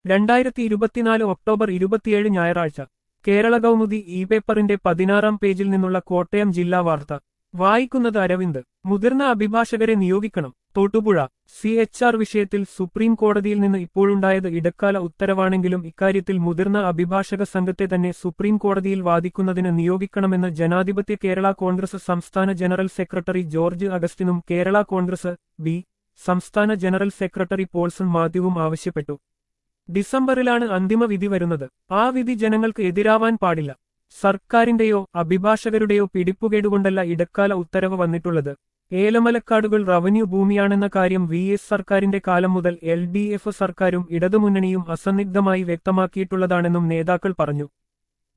രണ്ടായിരത്തി ഇരുപത്തിനാല് ഒക്ടോബർ ഇരുപത്തിയേഴ് ഞായറാഴ്ച കേരള കൗമുദി ഇ പേപ്പറിന്റെ പതിനാറാം പേജിൽ നിന്നുള്ള കോട്ടയം ജില്ലാ വാർത്ത വായിക്കുന്നത് അരവിന്ദ് മുതിർന്ന അഭിഭാഷകരെ നിയോഗിക്കണം തൊട്ടുപുഴ സി എച്ച് ആർ വിഷയത്തിൽ സുപ്രീം കോടതിയിൽ നിന്ന് ഇപ്പോഴുണ്ടായത് ഇടക്കാല ഉത്തരവാണെങ്കിലും ഇക്കാര്യത്തിൽ മുതിർന്ന അഭിഭാഷക സംഘത്തെ തന്നെ സുപ്രീം കോടതിയിൽ വാദിക്കുന്നതിന് നിയോഗിക്കണമെന്ന് ജനാധിപത്യ കേരള കോൺഗ്രസ് സംസ്ഥാന ജനറൽ സെക്രട്ടറി ജോർജ് അഗസ്റ്റിനും കേരള കോൺഗ്രസ് ബി സംസ്ഥാന ജനറൽ സെക്രട്ടറി പോൾസൺ മാത്യുവും ആവശ്യപ്പെട്ടു ഡിസംബറിലാണ് അന്തിമ വിധി വരുന്നത് ആ വിധി ജനങ്ങൾക്ക് എതിരാവാൻ പാടില്ല സർക്കാരിന്റെയോ അഭിഭാഷകരുടെയോ പിടിപ്പുകേടുകൊണ്ടല്ല ഇടക്കാല ഉത്തരവ് വന്നിട്ടുള്ളത് ഏലമലക്കാടുകൾ റവന്യൂ ഭൂമിയാണെന്ന കാര്യം വി എസ് സർക്കാരിന്റെ കാലം മുതൽ എൽ ഡി എഫ് സർക്കാരും ഇടതുമുന്നണിയും അസന്നിഗ്ധമായി വ്യക്തമാക്കിയിട്ടുള്ളതാണെന്നും നേതാക്കൾ പറഞ്ഞു